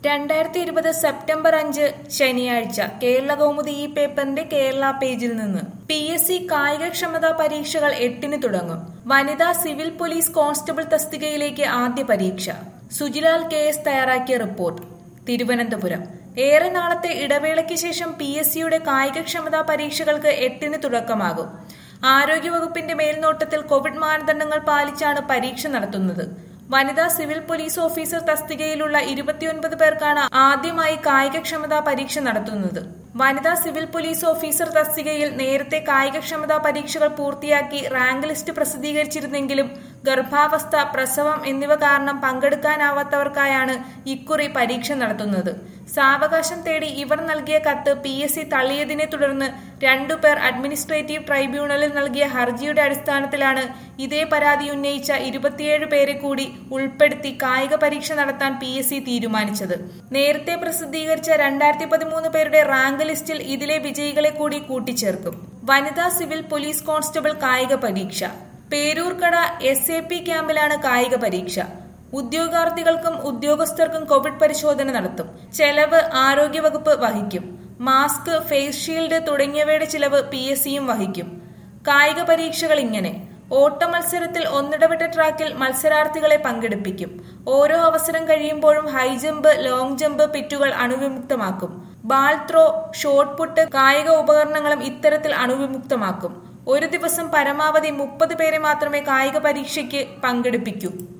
രണ്ടായിരത്തി ഇരുപത് സെപ്റ്റംബർ അഞ്ച് ശനിയാഴ്ച കേരള കൗമുദി ഈ പേപ്പറിന്റെ കേരള പേജിൽ നിന്ന് പി എസ് സി കായികക്ഷമതാ പരീക്ഷകൾ എട്ടിന് തുടങ്ങും വനിതാ സിവിൽ പോലീസ് കോൺസ്റ്റബിൾ തസ്തികയിലേക്ക് ആദ്യ പരീക്ഷ സുജിലാൽ കെ എസ് തയ്യാറാക്കിയ റിപ്പോർട്ട് തിരുവനന്തപുരം ഏറെ നാളത്തെ ഇടവേളയ്ക്ക് ശേഷം പി എസ് സിയുടെ കായികക്ഷമതാ പരീക്ഷകൾക്ക് എട്ടിന് തുടക്കമാകും ആരോഗ്യവകുപ്പിന്റെ മേൽനോട്ടത്തിൽ കോവിഡ് മാനദണ്ഡങ്ങൾ പാലിച്ചാണ് പരീക്ഷ നടത്തുന്നത് വനിതാ സിവിൽ പോലീസ് ഓഫീസർ തസ്തികയിലുള്ള ഇരുപത്തിയൊൻപത് പേർക്കാണ് ആദ്യമായി കായികക്ഷമതാ പരീക്ഷ നടത്തുന്നത് വനിതാ സിവിൽ പോലീസ് ഓഫീസർ തസ്തികയിൽ നേരത്തെ കായികക്ഷമതാ പരീക്ഷകൾ പൂർത്തിയാക്കി റാങ്ക് ലിസ്റ്റ് പ്രസിദ്ധീകരിച്ചിരുന്നെങ്കിലും ഗർഭാവസ്ഥ പ്രസവം എന്നിവ കാരണം പങ്കെടുക്കാനാവാത്തവർക്കായാണ് ഇക്കുറി പരീക്ഷ നടത്തുന്നത് സാവകാശം തേടി ഇവർ നൽകിയ കത്ത് പി എസ് സി തള്ളിയതിനെ തുടർന്ന് രണ്ടുപേർ അഡ്മിനിസ്ട്രേറ്റീവ് ട്രൈബ്യൂണലിൽ നൽകിയ ഹർജിയുടെ അടിസ്ഥാനത്തിലാണ് ഇതേ പരാതി ഉന്നയിച്ച ഇരുപത്തിയേഴ് പേരെ കൂടി ഉൾപ്പെടുത്തി കായിക പരീക്ഷ നടത്താൻ പി എസ് സി തീരുമാനിച്ചത് നേരത്തെ പ്രസിദ്ധീകരിച്ച രണ്ടായിരത്തി പതിമൂന്ന് പേരുടെ റാങ്ക് ലിസ്റ്റിൽ ഇതിലെ വിജയികളെ കൂടി കൂട്ടിച്ചേർക്കും വനിതാ സിവിൽ പോലീസ് കോൺസ്റ്റബിൾ കായിക പരീക്ഷ പേരൂർക്കട എസ് എ പി ക്യാമ്പിലാണ് കായിക പരീക്ഷ ഉദ്യോഗാർത്ഥികൾക്കും ഉദ്യോഗസ്ഥർക്കും കോവിഡ് പരിശോധന നടത്തും ചെലവ് ആരോഗ്യവകുപ്പ് വഹിക്കും മാസ്ക് ഫേസ് ഷീൽഡ് തുടങ്ങിയവയുടെ ചിലവ് പി എസ് സിയും വഹിക്കും കായിക പരീക്ഷകൾ ഇങ്ങനെ ഓട്ട മത്സരത്തിൽ ഒന്നിടവിട്ട ട്രാക്കിൽ മത്സരാർത്ഥികളെ പങ്കെടുപ്പിക്കും ഓരോ അവസരം കഴിയുമ്പോഴും ഹൈജമ്പ് ലോങ് ജമ്പ് പിറ്റുകൾ അണുവിമുക്തമാക്കും ബാൾ ത്രോ ഷോട്ട് പുട്ട് കായിക ഉപകരണങ്ങളും ഇത്തരത്തിൽ അണുവിമുക്തമാക്കും ഒരു ദിവസം പരമാവധി മുപ്പത് പേരെ മാത്രമേ കായിക പരീക്ഷയ്ക്ക് പങ്കെടുപ്പിക്കൂ